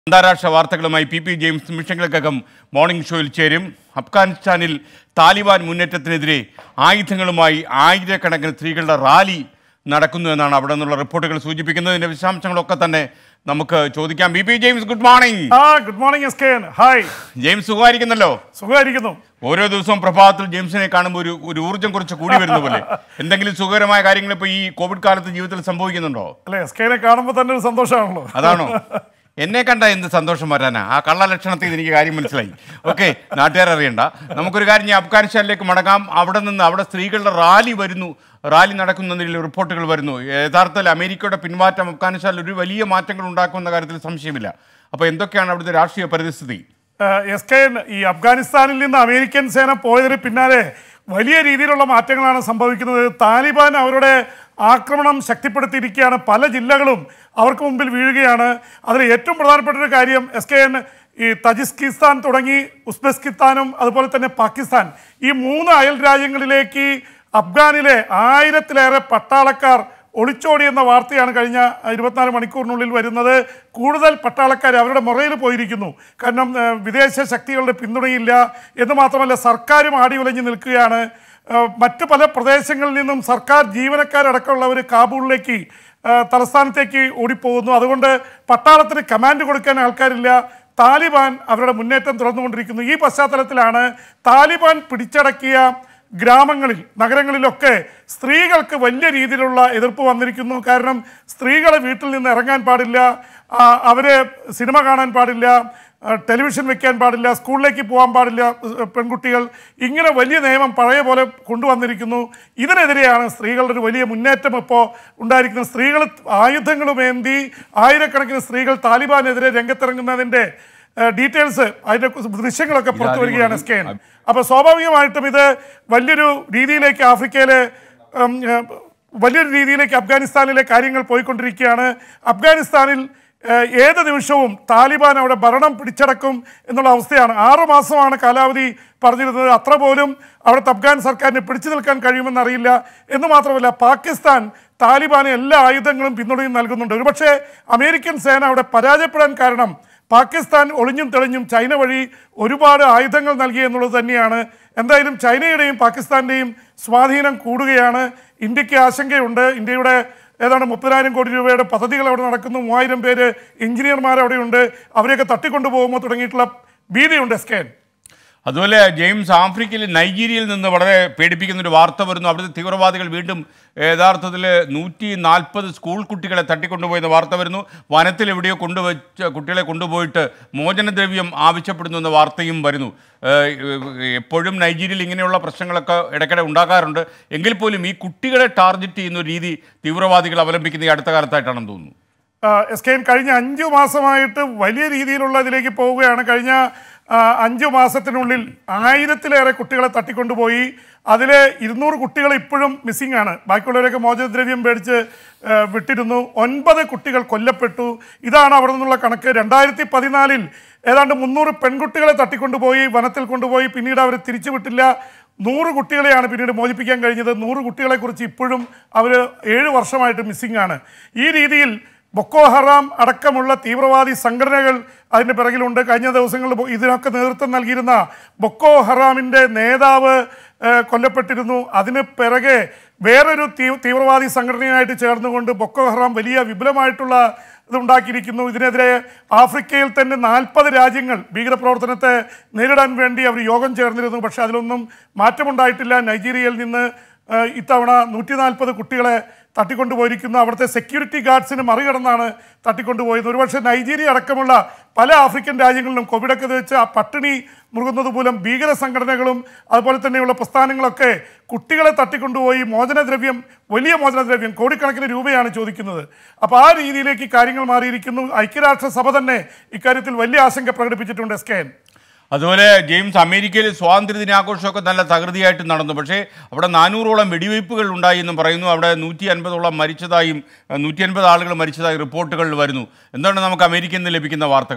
അന്താരാഷ്ട്ര വാർത്തകളുമായി P P James നിമിഷങ്ങൾക്കകം മോർണിംഗ് ഷോയിൽ ചേരും അഫ്ഗാനിസ്ഥാനിൽ താലിബാൻ മുന്നേറ്റത്തിനെതിരെ ആയുധങ്ങളുമായി ആയിരക്കണക്കിന് സ്ത്രീകളുടെ റാലി നടക്കുന്നു എന്നാണ് അവിടെ നിന്നുള്ള റിപ്പോർട്ടുകൾ സൂചിപ്പിക്കുന്നത് ഇതിന്റെ വിശദാംശങ്ങളൊക്കെ തന്നെ നമുക്ക് ചോദിക്കാം P P James good morning ആ good morning S K N hi James സുഖമായിരിക്കുന്നല്ലോ സുഖമായിരിക്കുന്നു ഓരോ ദിവസവും പ്രഭാതത്തിൽ ജെയിംസിനെ കാണുമ്പോൾ ഒരു ഒരു ഊർജ്ജം കുറച്ച് കൂടി വരുന്ന പോലെ എന്തെങ്കിലും സുഖകരമായ കാര്യങ്ങൾ ഇപ്പോൾ ഈ കോവിഡ് കാലത്ത് ജീവിതത്തിൽ സംഭവിക്കുന്നുണ്ടോ അല്ലെ എസ് കെനെ കാണുമ്പോൾ തന്നെ ഒരു സന്തോഷമാണല്ലോ അതാണോ എന്നെ കണ്ട എന്ത് സന്തോഷം വരാനാ ആ കള്ള ലക്ഷണത്തിൽ നിന്ന് എനിക്ക് കാര്യം മനസ്സിലായി ഓക്കെ നാട്ടുകാർ അറിയണ്ട നമുക്കൊരു കാര്യം ഞാൻ അഫ്ഗാനിസ്ഥാനിലേക്ക് മടങ്ങാം അവിടെ നിന്ന് അവിടെ സ്ത്രീകളുടെ റാലി വരുന്നു റാലി നടക്കുന്നതിൽ റിപ്പോർട്ടുകൾ വരുന്നു യഥാർത്ഥത്തിൽ അമേരിക്കയുടെ പിന്മാറ്റം അഫ്ഗാനിസ്ഥാനിൽ ഒരു വലിയ മാറ്റങ്ങൾ ഉണ്ടാക്കുമെന്ന കാര്യത്തിൽ സംശയമില്ല അപ്പോൾ എന്തൊക്കെയാണ് അവിടുത്തെ രാഷ്ട്രീയ പരിസ്ഥിതി എസ് കെ എൻ ഈ അഫ്ഗാനിസ്ഥാനിൽ നിന്ന് അമേരിക്കൻ സേന പോയതിന് പിന്നാലെ വലിയ രീതിയിലുള്ള മാറ്റങ്ങളാണ് സംഭവിക്കുന്നത് താലിബാൻ അവരുടെ ആക്രമണം ശക്തിപ്പെടുത്തിയിരിക്കുകയാണ് പല ജില്ലകളും അവർക്ക് മുമ്പിൽ വീഴുകയാണ് അതിൽ ഏറ്റവും പ്രധാനപ്പെട്ട ഒരു കാര്യം എസ് കെ എൻ ഈ തജിസ്കിസ്ഥാൻ തുടങ്ങി ഉസ്ബെസ്കിസ്ഥാനും അതുപോലെ തന്നെ പാകിസ്ഥാൻ ഈ മൂന്ന് അയൽ രാജ്യങ്ങളിലേക്ക് അഫ്ഗാനിലെ ആയിരത്തിലേറെ പട്ടാളക്കാർ ഒളിച്ചോടി എന്ന വാർത്തയാണ് കഴിഞ്ഞ ഇരുപത്തിനാല് മണിക്കൂറിനുള്ളിൽ വരുന്നത് കൂടുതൽ പട്ടാളക്കാർ അവരുടെ മുറയിൽ പോയിരിക്കുന്നു കാരണം ഏഹ്, വിദേശ ശക്തികളുടെ പിന്തുണയില്ല എന്ന് മാത്രമല്ല സർക്കാരും ആടിയുലഞ്ഞു നിൽക്കുകയാണ് ഏഹ്, മറ്റ് പല പ്രദേശങ്ങളിൽ നിന്നും സർക്കാർ ജീവനക്കാരടക്കമുള്ളവർ കാബൂളിലേക്ക് ഏഹ്, തലസ്ഥാനത്തേക്ക് ഓടിപ്പോകുന്നു അതുകൊണ്ട് പട്ടാളത്തിന് കമാൻഡ് കൊടുക്കാൻ ആൾക്കാരില്ല താലിബാൻ അവരുടെ മുന്നേറ്റം തുറന്നുകൊണ്ടിരിക്കുന്നു ഈ പശ്ചാത്തലത്തിലാണ് താലിബാൻ പിടിച്ചടക്കിയ ഗ്രാമങ്ങളിൽ നഗരങ്ങളിലൊക്കെ സ്ത്രീകൾക്ക് വലിയ രീതിയിലുള്ള എതിർപ്പ് വന്നിരിക്കുന്നു കാരണം സ്ത്രീകളെ വീട്ടിൽ നിന്ന് ഇറങ്ങാൻ പാടില്ല ആ, അവര് സിനിമ കാണാൻ പാടില്ല ആ, ടെലിവിഷൻ വെക്കാൻ പാടില്ല സ്കൂളിലേക്ക് പോകാൻ പാടില്ല ഉസ്, പെൺകുട്ടികൾ ഇങ്ങനെ വലിയ നിയമം പഴയ പോലെ കൊണ്ടുവന്നിരിക്കുന്നു ഇതിനെതിരെയാണ് സ്ത്രീകളുടെ ഒരു വലിയ മുന്നേറ്റം ഇപ്പോൾ ഉണ്ടായിരിക്കുന്നത് സ്ത്രീകൾ ആയുധങ്ങളുമേന്തി ആയിരക്കണക്കിന് സ്ത്രീകൾ താലിബാനെതിരെ രംഗത്തിറങ്ങുന്നതിൻ്റെ ഡീറ്റെയിൽസ് അതിൻ്റെ ദൃശ്യങ്ങളൊക്കെ പുറത്തു വരികയാണ് സ്കെയിൻ അപ്പോൾ സ്വാഭാവികമായിട്ടും ഇത് വലിയൊരു രീതിയിലേക്ക് ആഫ്രിക്കയിലെ ഉം, ഏഹ്, വലിയൊരു രീതിയിലേക്ക് അഫ്ഗാനിസ്ഥാനിലെ കാര്യങ്ങൾ പോയിക്കൊണ്ടിരിക്കുകയാണ് അഫ്ഗാനിസ്ഥാനിൽ ഏഹ്, ഏത് നിമിഷവും താലിബാൻ അവിടെ ഭരണം പിടിച്ചടക്കും എന്നുള്ള അവസ്ഥയാണ് ആറു മാസമാണ് കാലാവധി പറഞ്ഞിരുന്നത് അത്ര പോലും അവിടുത്തെ അഫ്ഗാൻ സർക്കാരിന് പിടിച്ചു നിൽക്കാൻ കഴിയുമെന്നറിയില്ല എന്ന് മാത്രമല്ല പാകിസ്ഥാൻ താലിബാന് എല്ലാ ആയുധങ്ങളും പിന്തുണയും നൽകുന്നുണ്ട് ഒരുപക്ഷെ അമേരിക്കൻ സേന അവിടെ പരാജയപ്പെടാൻ കാരണം പാകിസ്ഥാൻ ഒളിഞ്ഞും തെളിഞ്ഞും ചൈന വഴി ഒരുപാട് ആയുധങ്ങൾ നൽകി എന്നുള്ളത് തന്നെയാണ് എന്തായാലും ചൈനയുടെയും പാകിസ്ഥാൻ്റെയും സ്വാധീനം കൂടുകയാണ് ഇന്ത്യക്ക് ആശങ്കയുണ്ട് ഇന്ത്യയുടെ ഏതാണ്ട് മുപ്പതിനായിരം കോടി രൂപയുടെ പദ്ധതികൾ അവിടെ നടക്കുന്നു മൂവായിരം പേര് എഞ്ചിനീയർമാർ അവിടെയുണ്ട് അവരെയൊക്കെ തട്ടിക്കൊണ്ടുപോകുമ്പോൾ തുടങ്ങിയിട്ടുള്ള ഭീതിയുണ്ട് എസ്കേൻ അതുപോലെ ജെയിംസ് ആഫ്രിക്കയിൽ നൈജീരിയയിൽ നിന്ന് വളരെ പേടിപ്പിക്കുന്ന ഒരു വാർത്ത വരുന്നു അവിടുത്തെ തീവ്രവാദികൾ വീണ്ടും യഥാർത്ഥത്തിൽ നൂറ്റി നാൽപ്പത് സ്കൂൾ കുട്ടികളെ തട്ടിക്കൊണ്ടുപോയെന്ന വാർത്ത വരുന്നു വനത്തിൽ എവിടെയോ കൊണ്ടുവച്ച് കുട്ടികളെ കൊണ്ടുപോയിട്ട് മോചനദ്രവ്യം ആവശ്യപ്പെടുന്നു എന്ന വാർത്തയും വരുന്നു ഏഹ് എപ്പോഴും നൈജീരിയയിൽ ഇങ്ങനെയുള്ള പ്രശ്നങ്ങളൊക്കെ ഇടയ്ക്കിടെ ഉണ്ടാകാറുണ്ട് എങ്കിൽ പോലും ഈ കുട്ടികളെ ടാർഗറ്റ് ചെയ്യുന്ന ഒരു രീതി തീവ്രവാദികൾ അവലംബിക്കുന്ന ഈ അടുത്ത കാലത്തായിട്ടാണെന്ന് തോന്നുന്നു എസ് കെ കഴിഞ്ഞ അഞ്ചു മാസമായിട്ട് വലിയ രീതിയിലുള്ള ഇതിലേക്ക് പോവുകയാണ് കഴിഞ്ഞ ആ, അഞ്ചു മാസത്തിനുള്ളിൽ ആയിരത്തിലേറെ കുട്ടികളെ തട്ടിക്കൊണ്ടുപോയി അതിൽ ഇരുന്നൂറ് കുട്ടികൾ ഇപ്പോഴും മിസ്സിംഗ് ആണ് ബാക്കിയുള്ളവരൊക്കെ മോചനദ്രവ്യം മേടിച്ച് ആ, വിട്ടിരുന്നു ഒൻപത് കുട്ടികൾ കൊല്ലപ്പെട്ടു ഇതാണ് അവിടെ നിന്നുള്ള കണക്ക് രണ്ടായിരത്തി പതിനാലിൽ ഏതാണ്ട് മുന്നൂറ് പെൺകുട്ടികളെ തട്ടിക്കൊണ്ടുപോയി വനത്തിൽ കൊണ്ടുപോയി പിന്നീട് അവർ തിരിച്ചു വിട്ടില്ല നൂറ് കുട്ടികളെയാണ് പിന്നീട് മോചിപ്പിക്കാൻ കഴിഞ്ഞത് നൂറ് കുട്ടികളെക്കുറിച്ച് ഇപ്പോഴും അവർ ഏഴ് വർഷമായിട്ട് മിസ്സിംഗ് ആണ് ഈ രീതിയിൽ ബൊക്കോ ഹറാം അടക്കമുള്ള തീവ്രവാദി സംഘടനകൾ അതിൻ്റെ പിറകിലുണ്ട് കഴിഞ്ഞ ദിവസങ്ങളിൽ ബൊ- ഇതിനൊക്കെ നേതൃത്വം നൽകിയിരുന്ന ബൊക്കോ ഹറാമിൻ്റെ നേതാവ് ഏഹ്, കൊല്ലപ്പെട്ടിരുന്നു അതിന് പിറകെ വേറൊരു തീ തീവ്രവാദി സംഘടനയായിട്ട് ചേർന്നുകൊണ്ട് ബൊക്കോ ഹറാം വലിയ വിപുലമായിട്ടുള്ള ഇതുണ്ടാക്കിയിരിക്കുന്നു ഇതിനെതിരെ ആഫ്രിക്കയിൽ തന്നെ നാൽപ്പത് രാജ്യങ്ങൾ ഭീകരപ്രവർത്തനത്തെ നേരിടാൻ വേണ്ടി അവർ യോഗം ചേർന്നിരുന്നു പക്ഷേ അതിലൊന്നും മാറ്റമുണ്ടായിട്ടില്ല നൈജീരിയയിൽ നിന്ന് ഏഹ്, ഇത്തവണ നൂറ്റി നാൽപ്പത് കുട്ടികളെ തട്ടിക്കൊണ്ടുപോയിരിക്കുന്നു അവിടുത്തെ സെക്യൂരിറ്റി ഗാർഡ്സിന് മറികടന്നാണ് തട്ടിക്കൊണ്ടുപോയത് ഒരുപക്ഷെ നൈജീരിയ അടക്കമുള്ള പല ആഫ്രിക്കൻ രാജ്യങ്ങളിലും കോവിഡൊക്കെ വെച്ച് ആ പട്ടിണി മുറുകുന്നത് മൂലം ഭീകര സംഘടനകളും അതുപോലെ തന്നെയുള്ള പ്രസ്ഥാനങ്ങളൊക്കെ കുട്ടികളെ തട്ടിക്കൊണ്ടുപോയി മോചനദ്രവ്യം വലിയ മോചനദ്രവ്യം കോടിക്കണക്കിന് രൂപയാണ് ചോദിക്കുന്നത് അപ്പോൾ ആ രീതിയിലേക്ക് കാര്യങ്ങൾ മാറിയിരിക്കുന്നു ഐക്യരാഷ്ട്രസഭ തന്നെ ഇക്കാര്യത്തിൽ വലിയ ആശങ്ക പ്രകടിപ്പിച്ചിട്ടുണ്ട് എസ് കെ എൻ അതുപോലെ ജെയിംസ് അമേരിക്കയിൽ സ്വാതന്ത്ര്യ ദിനാഘോഷമൊക്കെ നല്ല തകൃതിയായിട്ട് നടന്നു പക്ഷേ അവിടെ നാനൂറോളം വെടിവയ്പ്പുകൾ ഉണ്ടായി എന്നും പറയുന്നു അവിടെ നൂറ്റി അൻപതോളം മരിച്ചതായും നൂറ്റി അൻപത് ആളുകൾ മരിച്ചതായി റിപ്പോർട്ടുകൾ വരുന്നു എന്താണ് നമുക്ക് അമേരിക്കയിൽ നിന്ന് ലഭിക്കുന്ന വാർത്തകൾ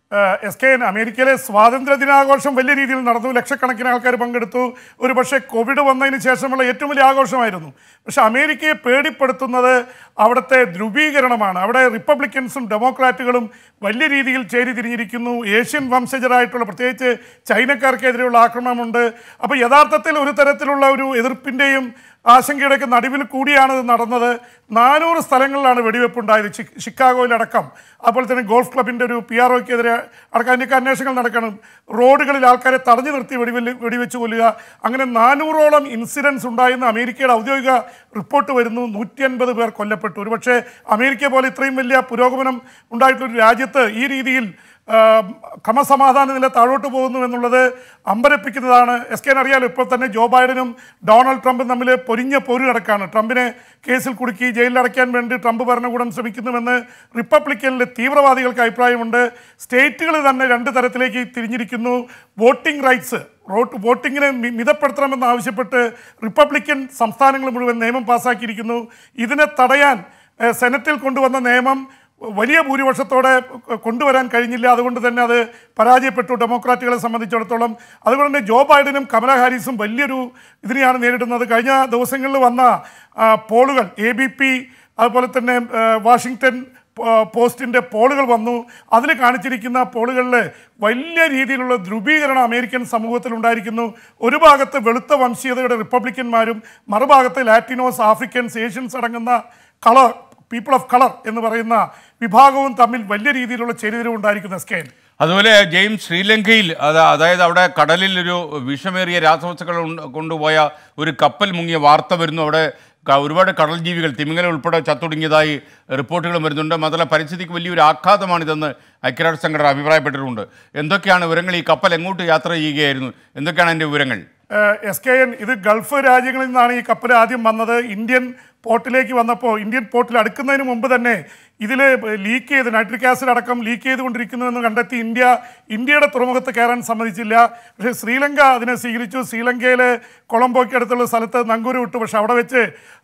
ഏഹ്, എസ് കെ എൻ അമേരിക്കയിലെ സ്വാതന്ത്ര്യ ദിനാഘോഷം വലിയ രീതിയിൽ നടന്നു ലക്ഷക്കണക്കിന് ആൾക്കാർ പങ്കെടുത്തു ഒരു പക്ഷേ കോവിഡ് വന്നതിന് ശേഷമുള്ള ഏറ്റവും വലിയ ആഘോഷമായിരുന്നു പക്ഷെ അമേരിക്കയെ പേടിപ്പെടുത്തുന്നത് അവിടുത്തെ ധ്രുവീകരണമാണ് അവിടെ റിപ്പബ്ലിക്കൻസും ഡെമോക്രാറ്റുകളും വലിയ രീതിയിൽ ചേരി തിരിഞ്ഞിരിക്കുന്നു ഏഷ്യൻ വംശജരായിട്ടുള്ള പ്രത്യേകിച്ച് ചൈനക്കാർക്കെതിരെയുള്ള ആക്രമണമുണ്ട് അപ്പോൾ യഥാർത്ഥത്തിൽ ഒരു തരത്തിലുള്ള ഒരു എതിർപ്പിൻ്റെയും ആശങ്കയുടെയൊക്കെ നടുവിൽ കൂടിയാണ് ഇത് നടന്നത് നാനൂറ് സ്ഥലങ്ങളിലാണ് വെടിവെപ്പ് ഉണ്ടായത് ചി- ഷിക്കാഗോയിലടക്കം അതുപോലെ തന്നെ ഗോൾഫ് ക്ലബിൻ്റെ ഒരു പി ആർ ഒക്കെതിരെ അടക്കം അതിൻ്റെയൊക്കെ അന്വേഷണങ്ങൾ നടക്കണം റോഡുകളിൽ ആൾക്കാരെ തടഞ്ഞു നിർത്തി വെടിവെല്ല് വെടിവെച്ച് കൊല്ലുക അങ്ങനെ നാനൂറോളം ഇൻസിഡൻസ് ഉണ്ടായെന്ന് അമേരിക്കയുടെ ഔദ്യോഗിക റിപ്പോർട്ട് വരുന്നു നൂറ്റി അൻപത് പേർ കൊല്ലപ്പെട്ടു ഒരുപക്ഷെ അമേരിക്ക പോലെ ഇത്രയും വലിയ പുരോഗമനം ഉണ്ടായിട്ടുള്ളൊരു രാജ്യത്ത് ഈ രീതിയിൽ ആ, ക്രമസമാധാന നില താഴോട്ട് പോകുന്നു എന്നുള്ളത് അമ്പരപ്പിക്കുന്നതാണ് എസ് കെൻ അറിയാലോ ഇപ്പോൾ തന്നെ ജോ ബൈഡനും ഡൊണാൾഡ് ട്രംപും തമ്മിൽ പൊരിഞ്ഞ പോര് നടക്കാണ് ട്രംപിനെ കേസിൽ കുടുക്കി ജയിലിൽ അടയ്ക്കാൻ വേണ്ടി ട്രംപ് ഭരണകൂടം ശ്രമിക്കുന്നുവെന്ന് റിപ്പബ്ലിക്കനിലെ തീവ്രവാദികൾക്ക് അഭിപ്രായമുണ്ട് സ്റ്റേറ്റുകൾ തന്നെ രണ്ട് തരത്തിലേക്ക് തിരിഞ്ഞിരിക്കുന്നു വോട്ടിംഗ് റൈറ്റ്സ് വോട്ട് വോട്ടിങ്ങിനെ മി- മിതപ്പെടുത്തണമെന്ന് ആവശ്യപ്പെട്ട് റിപ്പബ്ലിക്കൻ സംസ്ഥാനങ്ങൾ മുഴുവൻ നിയമം പാസ്സാക്കിയിരിക്കുന്നു ഇതിനെ തടയാൻ ഏഹ്, സെനറ്റിൽ കൊണ്ടുവന്ന നിയമം വലിയ ഭൂരിപക്ഷത്തോടെ കൊണ്ടുവരാൻ കഴിഞ്ഞില്ല അതുകൊണ്ട് തന്നെ അത് പരാജയപ്പെട്ടു ഡെമോക്രാറ്റുകളെ സംബന്ധിച്ചിടത്തോളം അതുകൊണ്ട് തന്നെ ജോ ബൈഡനും കമല ഹാരിസും വലിയൊരു ഇതിനെയാണ് നേരിടുന്നത് കഴിഞ്ഞ ദിവസങ്ങളിൽ വന്ന ആ, പോളുകൾ എ ബി പി അതുപോലെ തന്നെ ആ, വാഷിങ്ടൺ പോ- പോസ്റ്റിൻ്റെ പോളുകൾ വന്നു അതിൽ കാണിച്ചിരിക്കുന്ന പോളുകളിൽ വലിയ രീതിയിലുള്ള ധ്രുവീകരണം അമേരിക്കൻ സമൂഹത്തിൽ ഉണ്ടായിരിക്കുന്നു ഒരു ഭാഗത്ത് വെളുത്ത വംശീയതയുടെ റിപ്പബ്ലിക്കന്മാരും മറുഭാഗത്ത് ലാറ്റിനോസ് ആഫ്രിക്കൻസ് ഏഷ്യൻസ് അടങ്ങുന്ന കളർ പീപ്പിൾ ഓഫ് കളർ എന്ന് പറയുന്ന വിഭാഗവും തമ്മിൽ വലിയ രീതിയിലുള്ള ചേരിതിരിവ് ഉണ്ടായിരിക്കുന്ന സ്കെയിൽ അതുപോലെ ജെയിംസ് ശ്രീലങ്കയിൽ അത് അതായത് അവിടെ കടലിൽ ഒരു വിഷമേറിയ രാസവസ്തുക്കൾ ഉണ്ട് കൊണ്ടുപോയ ഒരു കപ്പൽ മുങ്ങിയ വാർത്ത വരുന്നു അവിടെ ക- ഒരുപാട് കടൽ ജീവികൾ തിമിംഗലം ഉൾപ്പെടെ ചത്തൊടുങ്ങിയതായി റിപ്പോർട്ടുകളും വരുന്നുണ്ട് മാത്രമല്ല പരിസ്ഥിതിക്ക് വലിയൊരു ആഘാതമാണിതെന്ന് ഐക്യരാഷ്ട്ര സംഘടന അഭിപ്രായപ്പെട്ടിട്ടുണ്ട് എന്തൊക്കെയാണ് വിവരങ്ങൾ ഈ കപ്പൽ എങ്ങോട്ട് യാത്ര ചെയ്യുകയായിരുന്നു എന്തൊക്കെയാണ് അതിൻ്റെ വിവരങ്ങൾ എസ് കെ എൻ ഇത് ഗൾഫ് രാജ്യങ്ങളിൽ നിന്നാണ് ഈ കപ്പൽ ആദ്യം വന്നത് ഇന്ത്യൻ പോർട്ടിലേക്ക് വന്നപ്പോൾ ഇന്ത്യൻ പോർട്ടിൽ അടുക്കുന്നതിന് മുമ്പ് തന്നെ ഇതിൽ ലീക്ക് ചെയ്ത് നൈട്രിക് ആസിഡ് അടക്കം ലീക്ക് ചെയ്തുകൊണ്ടിരിക്കുന്നുവെന്ന് കണ്ടെത്തി ഇന്ത്യ ഇന്ത്യയുടെ തുറമുഖത്ത് കയറാൻ സമ്മതിച്ചില്ല പക്ഷേ ശ്രീലങ്ക അതിനെ സ്വീകരിച്ചു ശ്രീലങ്കയിലെ കൊളംബോയ്ക്ക് അടുത്തുള്ള സ്ഥലത്ത് നങ്കൂര് വിട്ടു പക്ഷെ അവിടെ വെച്ച്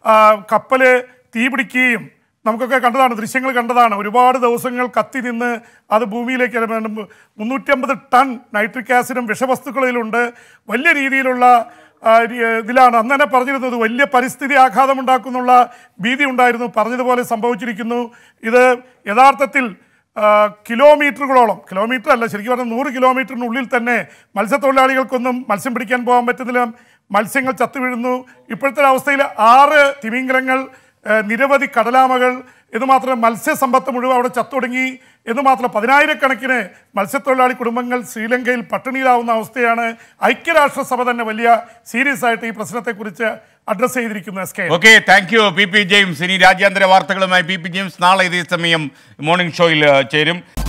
കപ്പൽ തീപിടിക്കുകയും നമുക്കൊക്കെ കണ്ടതാണ് ദൃശ്യങ്ങൾ കണ്ടതാണ് ഒരുപാട് ദിവസങ്ങൾ കത്തി നിന്ന് അത് ഭൂമിയിലേക്ക് ഇറങ്ങും. മുന്നൂറ്റമ്പത് ടൺ നൈട്രിക് ആസിഡും വിഷവസ്തുക്കളിലുണ്ട് വലിയ രീതിയിലുള്ള ആ, രി- ഇതിലാണ് അന്ന് തന്നെ പറഞ്ഞിരുന്നത് വലിയ പരിസ്ഥിതി ആഘാതം ഉണ്ടാക്കുന്നുള്ള ഭീതി ഉണ്ടായിരുന്നു പറഞ്ഞതുപോലെ സംഭവിച്ചിരിക്കുന്നു ഇത് യഥാർത്ഥത്തിൽ ആ, കിലോമീറ്ററുകളോളം കിലോമീറ്റർ അല്ല ശരിക്കും പറഞ്ഞാൽ നൂറ് കിലോമീറ്ററിനുള്ളിൽ തന്നെ മത്സ്യത്തൊഴിലാളികൾക്കൊന്നും മത്സ്യം പിടിക്കാൻ പോകാൻ പറ്റുന്നില്ല മത്സ്യങ്ങൾ ചത്തു വീഴുന്നു ഇപ്പോഴത്തെ അവസ്ഥയിൽ ആറ് തിമിംഗലങ്ങൾ ഏഹ് നിരവധി കടലാമകൾ എന്ന് മാത്രം മത്സ്യസമ്പത്ത് മുഴുവൻ അവിടെ ചത്തൊടുങ്ങി എന്ന് മാത്രം പതിനായിരക്കണക്കിന് മത്സ്യത്തൊഴിലാളി കുടുംബങ്ങൾ ശ്രീലങ്കയിൽ പട്ടിണിയിലാവുന്ന അവസ്ഥയാണ് ഐക്യരാഷ്ട്രസഭ തന്നെ വലിയ സീരിയസ് ആയിട്ട് ഈ പ്രശ്നത്തെക്കുറിച്ച് അഡ്രസ്സ് ചെയ്തിരിക്കുന്നു S K okay thank you P P James ഇനി രാജ്യാന്തര വാർത്തകളുമായി പി പി ജെയിംസ് നാളെ ഇതേ സമയം മോർണിംഗ് ഷോയിൽ ഏഹ്, ചേരും